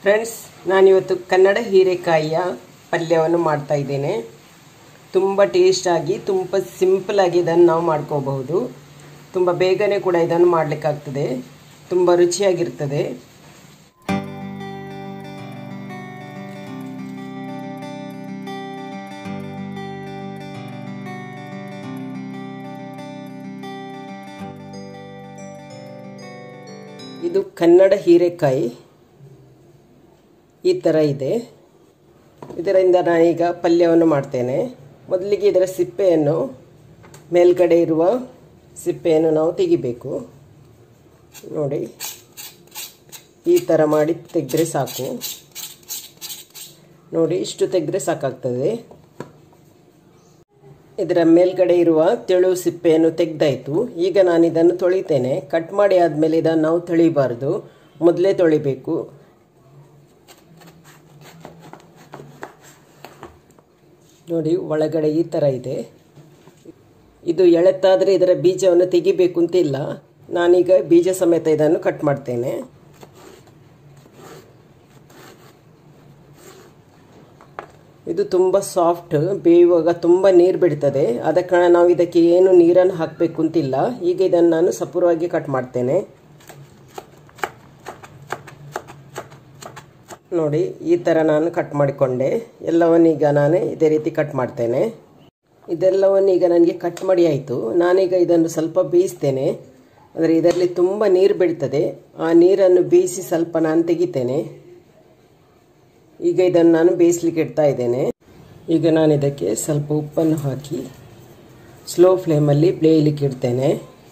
friends ನಾನಿವತ್ತು ಕನ್ನಡ ಹೀರೆಕಾಯಿಯ ಪಲ್ಯವನ್ನು ಮಾಡ್ತಾ ಇದ್ದೇನೆ ತುಂಬ ಟೇಸ್ಟಾಗಿ ತುಂಬ ಸಿಂಪಲಾಗಿ ಇದನ್ನು ನಾವು ಮಾಡ್ಕೋಬಹುದು ತುಂಬ ಬೇಗನೆ ಕೂಡ ಇದನ್ನು ಮಾಡಲಿಕ್ಕಾಗ್ತದೆ ತುಂಬ ರುಚಿಯಾಗಿರ್ತದೆ ಇದು ಕನ್ನಡ ಹೀರೆಕಾಯಿ ಈ ಥರ ಇದೆ ಇದರಿಂದ ನಾನೀಗ ಪಲ್ಯವನ್ನು ಮಾಡ್ತೇನೆ ಮೊದಲಿಗೆ ಇದರ ಸಿಪ್ಪೆಯನ್ನು ಮೇಲ್ಗಡೆ ಇರುವ ಸಿಪ್ಪೆಯನ್ನು ನಾವು ತೆಗಿಬೇಕು ನೋಡಿ ಈ ಥರ ಮಾಡಿ ತೆಗೆದ್ರೆ ಸಾಕು ನೋಡಿ ಇಷ್ಟು ತೆಗೆದ್ರೆ ಸಾಕಾಗ್ತದೆ ಇದರ ಮೇಲ್ಗಡೆ ಇರುವ ತೆಳು ಸಿಪ್ಪೆಯನ್ನು ತೆಗೆದಾಯಿತು ಈಗ ನಾನು ಇದನ್ನು ತೊಳಿತೇನೆ ಕಟ್ ಮಾಡಿ ಆದಮೇಲೆ ಇದನ್ನು ನಾವು ತೊಳಿಬಾರ್ದು ಮೊದಲೇ ತೊಳಿಬೇಕು ನೋಡಿ ಒಳಗಡೆ ಈ ಥರ ಇದೆ ಇದು ಎಳೆತ್ತಾದರೆ ಇದರ ಬೀಜವನ್ನು ತೆಗಿಬೇಕು ಅಂತ ಇಲ್ಲ ನಾನೀಗ ಬೀಜ ಸಮೇತ ಇದನ್ನು ಕಟ್ ಮಾಡ್ತೇನೆ ಇದು ತುಂಬ ಸಾಫ್ಟ್ ಬೇಯುವಾಗ ತುಂಬ ನೀರು ಬಿಡ್ತದೆ ಆದ ಕಾರಣ ನಾವು ಇದಕ್ಕೆ ಏನು ನೀರನ್ನು ಹಾಕಬೇಕು ಅಂತಿಲ್ಲ ಈಗ ಇದನ್ನು ನಾನು ಸಪೂರವಾಗಿ ಕಟ್ ಮಾಡ್ತೇನೆ ನೋಡಿ ಈ ಥರ ನಾನು ಕಟ್ ಮಾಡಿಕೊಂಡೆ ಎಲ್ಲವನ್ನೀಗ ನಾನು ಇದೇ ರೀತಿ ಕಟ್ ಮಾಡ್ತೇನೆ ಇದೆಲ್ಲವನ್ನೀಗ ನನಗೆ ಕಟ್ ಮಾಡಿ ಆಯಿತು ನಾನೀಗ ಇದನ್ನು ಸ್ವಲ್ಪ ಬೇಯಿಸ್ತೇನೆ ಅಂದರೆ ಇದರಲ್ಲಿ ತುಂಬ ನೀರು ಬಿಡ್ತದೆ ಆ ನೀರನ್ನು ಬೇಯಿಸಿ ಸ್ವಲ್ಪ ನಾನು ತೆಗಿತೇನೆ ಈಗ ಇದನ್ನು ನಾನು ಬೇಯಿಸ್ಲಿಕ್ಕೆ ಇಡ್ತಾ ಇದ್ದೇನೆ ಈಗ ನಾನು ಇದಕ್ಕೆ ಸ್ವಲ್ಪ ಉಪ್ಪನ್ನು ಹಾಕಿ ಸ್ಲೋ ಫ್ಲೇಮಲ್ಲಿ ಬೇಯಲಿಕ್ಕೆ ಇಡ್ತೇನೆ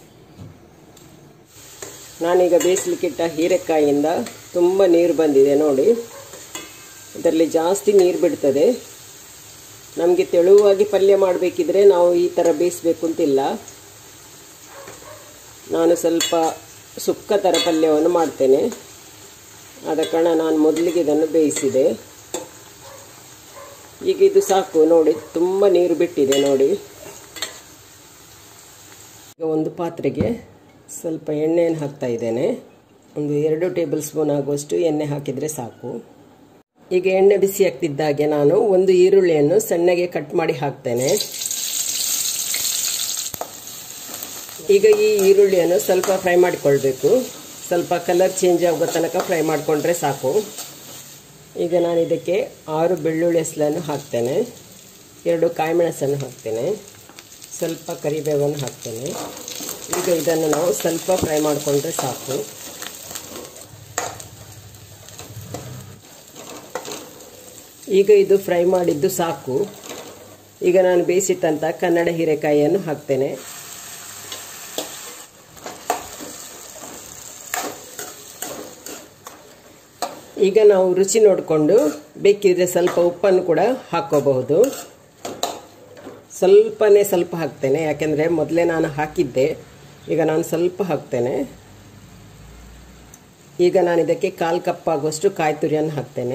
ನಾನೀಗ ಬೇಯಿಸ್ಲಿಕ್ಕಿಟ್ಟ ಹೀರೆಕಾಯಿಯಿಂದ ತುಂಬ ನೀರು ಬಂದಿದೆ ನೋಡಿ ಇದರಲ್ಲಿ ಜಾಸ್ತಿ ನೀರು ಬಿಡ್ತದೆ ನಮಗೆ ತೆಳುವಾಗಿ ಪಲ್ಯ ಮಾಡಬೇಕಿದ್ರೆ ನಾವು ಈ ಥರ ಬೇಯಿಸ್ಬೇಕು ಅಂತಿಲ್ಲ ನಾನು ಸ್ವಲ್ಪ ಸುಕ್ಕ ಥರ ಪಲ್ಯವನ್ನು ಮಾಡ್ತೇನೆ ಆದ ಕಾರಣ ನಾನು ಮೊದಲಿಗೆ ಇದನ್ನು ಬೇಯಿಸಿದೆ ಈಗ ಇದು ಸಾಕು ನೋಡಿ ತುಂಬ ನೀರು ಬಿಟ್ಟಿದೆ ನೋಡಿ ಈಗ ಒಂದು ಪಾತ್ರೆಗೆ ಸ್ವಲ್ಪ ಎಣ್ಣೆಯನ್ನು ಹಾಕ್ತಾ ಇದ್ದೇನೆ ಒಂದು ಎರಡು ಟೇಬಲ್ ಸ್ಪೂನ್ ಆಗುವಷ್ಟು ಎಣ್ಣೆ ಹಾಕಿದರೆ ಸಾಕು ಈಗ ಎಣ್ಣೆ ಬಿಸಿ ಆಗ್ತಿದ್ದಾಗೆ ನಾನು ಒಂದು ಈರುಳ್ಳಿಯನ್ನು ಸಣ್ಣಗೆ ಕಟ್ ಮಾಡಿ ಹಾಕ್ತೇನೆ ಈಗ ಈ ಈರುಳ್ಳಿಯನ್ನು ಸ್ವಲ್ಪ ಫ್ರೈ ಮಾಡಿಕೊಳ್ಬೇಕು ಸ್ವಲ್ಪ ಕಲರ್ ಚೇಂಜ್ ಆಗೋ ತನಕ ಫ್ರೈ ಮಾಡಿಕೊಂಡ್ರೆ ಸಾಕು ಈಗ ನಾನು ಇದಕ್ಕೆ ಆರು ಬೆಳ್ಳುಳ್ಳಿ ಹೆಸಲನ್ನು ಹಾಕ್ತೇನೆ ಎರಡು ಕಾಯಿಮೆಣಸನ್ನು ಹಾಕ್ತೇನೆ ಸ್ವಲ್ಪ ಕರಿಬೇವನ್ನು ಹಾಕ್ತೇನೆ ಈಗ ಇದನ್ನು ನಾವು ಸ್ವಲ್ಪ ಫ್ರೈ ಮಾಡಿಕೊಂಡ್ರೆ ಸಾಕು ಈಗ ಇದು ಫ್ರೈ ಮಾಡಿದ್ದು ಸಾಕು ಈಗ ನಾನು ಬೇಯಿಸಿಟ್ಟಂಥ ಕನ್ನಡ ಹೀರೆಕಾಯಿಯನ್ನು ಹಾಕ್ತೇನೆ ಈಗ ನಾವು ರುಚಿ ನೋಡಿಕೊಂಡು ಬೇಕಿದ್ರೆ ಸ್ವಲ್ಪ ಉಪ್ಪನ್ನು ಕೂಡ ಹಾಕ್ಕೋಬಹುದು ಸ್ವಲ್ಪನೇ ಸ್ವಲ್ಪ ಹಾಕ್ತೇನೆ ಯಾಕೆಂದರೆ ಮೊದಲೇ ನಾನು ಹಾಕಿದ್ದೆ ಈಗ ನಾನು ಸ್ವಲ್ಪ ಹಾಕ್ತೇನೆ ಈಗ ನಾನು ಇದಕ್ಕೆ ಕಾಲು ಕಪ್ ಆಗುವಷ್ಟು ಕಾಯಿ ತುರಿಯನ್ನು ಹಾಕ್ತೇನೆ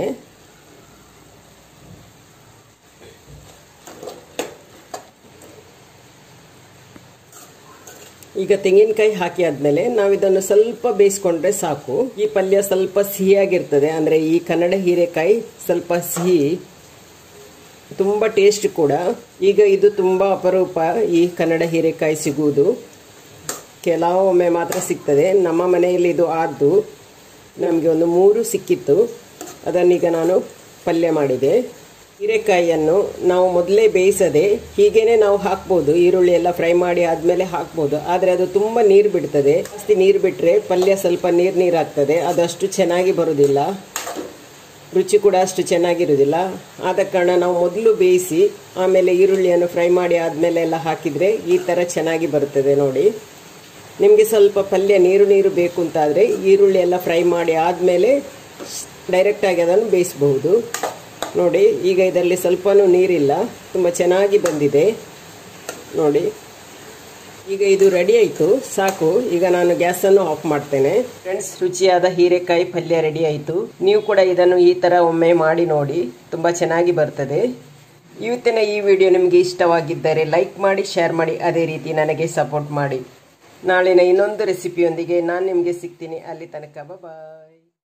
ಈಗ ತೆಂಗಿನಕಾಯಿ ಹಾಕಿ ಆದಮೇಲೆ ನಾವು ಇದನ್ನು ಸ್ವಲ್ಪ ಬೇಯಿಸ್ಕೊಂಡ್ರೆ ಸಾಕು ಈ ಪಲ್ಯ ಸ್ವಲ್ಪ ಸಿಹಿಯಾಗಿರ್ತದೆ ಅಂದರೆ ಈ ಕನ್ನಡ ಹೀರೆಕಾಯಿ ಸ್ವಲ್ಪ ಸಿಹಿ ತುಂಬ ಟೇಸ್ಟ್ ಕೂಡ ಈಗ ಇದು ತುಂಬ ಅಪರೂಪ ಈ ಕನ್ನಡ ಹೀರೆಕಾಯಿ ಸಿಗುವುದು ಕೆಲವೊಮ್ಮೆ ಮಾತ್ರ ಸಿಗ್ತದೆ ನಮ್ಮ ಮನೆಯಲ್ಲಿ ಇದು ಆದ್ದು ನಮಗೆ ಒಂದು ಮೂರು ಸಿಕ್ಕಿತ್ತು ಅದನ್ನೀಗ ನಾನು ಪಲ್ಯ ಮಾಡಿದೆ ಹೀರೆಕಾಯಿಯನ್ನು ನಾವು ಮೊದಲೇ ಬೇಯಿಸದೆ ಹೀಗೇನೆ ನಾವು ಹಾಕ್ಬೋದು ಈರುಳ್ಳಿ ಎಲ್ಲ ಫ್ರೈ ಮಾಡಿ ಆದಮೇಲೆ ಹಾಕ್ಬೋದು ಆದರೆ ಅದು ತುಂಬ ನೀರು ಬಿಡ್ತದೆ ಜಾಸ್ತಿ ನೀರು ಬಿಟ್ಟರೆ ಪಲ್ಯ ಸ್ವಲ್ಪ ನೀರು ನೀರು ಆಗ್ತದೆ ಅದು ಅಷ್ಟು ಚೆನ್ನಾಗಿ ಬರೋದಿಲ್ಲ ರುಚಿ ಕೂಡ ಅಷ್ಟು ಚೆನ್ನಾಗಿರೋದಿಲ್ಲ ಆದ ಕಾರಣ ನಾವು ಮೊದಲು ಬೇಯಿಸಿ ಆಮೇಲೆ ಈರುಳ್ಳಿಯನ್ನು ಫ್ರೈ ಮಾಡಿ ಆದಮೇಲೆ ಎಲ್ಲ ಹಾಕಿದರೆ ಈ ಥರ ಚೆನ್ನಾಗಿ ಬರ್ತದೆ ನೋಡಿ ನಿಮಗೆ ಸ್ವಲ್ಪ ಪಲ್ಯ ನೀರು ನೀರು ಬೇಕು ಅಂತಾದರೆ ಈರುಳ್ಳಿ ಎಲ್ಲ ಫ್ರೈ ಮಾಡಿ ಆದಮೇಲೆ ಡೈರೆಕ್ಟಾಗಿ ಅದನ್ನು ಬೇಯಿಸಬಹುದು ನೋಡಿ ಈಗ ಇದರಲ್ಲಿ ಸ್ವಲ್ಪನೂ ನೀರಿಲ್ಲ ತುಂಬ ಚೆನ್ನಾಗಿ ಬಂದಿದೆ ನೋಡಿ ಈಗ ಇದು ರೆಡಿ ಆಯಿತು ಸಾಕು ಈಗ ನಾನು ಗ್ಯಾಸನ್ನು ಆಫ್ ಮಾಡ್ತೇನೆ ಫ್ರೆಂಡ್ಸ್ ರುಚಿಯಾದ ಹೀರೆಕಾಯಿ ಪಲ್ಯ ರೆಡಿ ಆಯಿತು ನೀವು ಕೂಡ ಇದನ್ನು ಈ ಥರ ಒಮ್ಮೆ ಮಾಡಿ ನೋಡಿ ತುಂಬ ಚೆನ್ನಾಗಿ ಬರ್ತದೆ ಇವತ್ತಿನ ಈ ವಿಡಿಯೋ ನಿಮಗೆ ಇಷ್ಟವಾಗಿದ್ದರೆ ಲೈಕ್ ಮಾಡಿ ಶೇರ್ ಮಾಡಿ ಅದೇ ರೀತಿ ನನಗೆ ಸಪೋರ್ಟ್ ಮಾಡಿ ನಾಳಿನ ಇನ್ನೊಂದು ರೆಸಿಪಿಯೊಂದಿಗೆ ನಾನು ನಿಮಗೆ ಸಿಗ್ತೀನಿ ಅಲ್ಲಿ ತನಕ ಬಾಯ್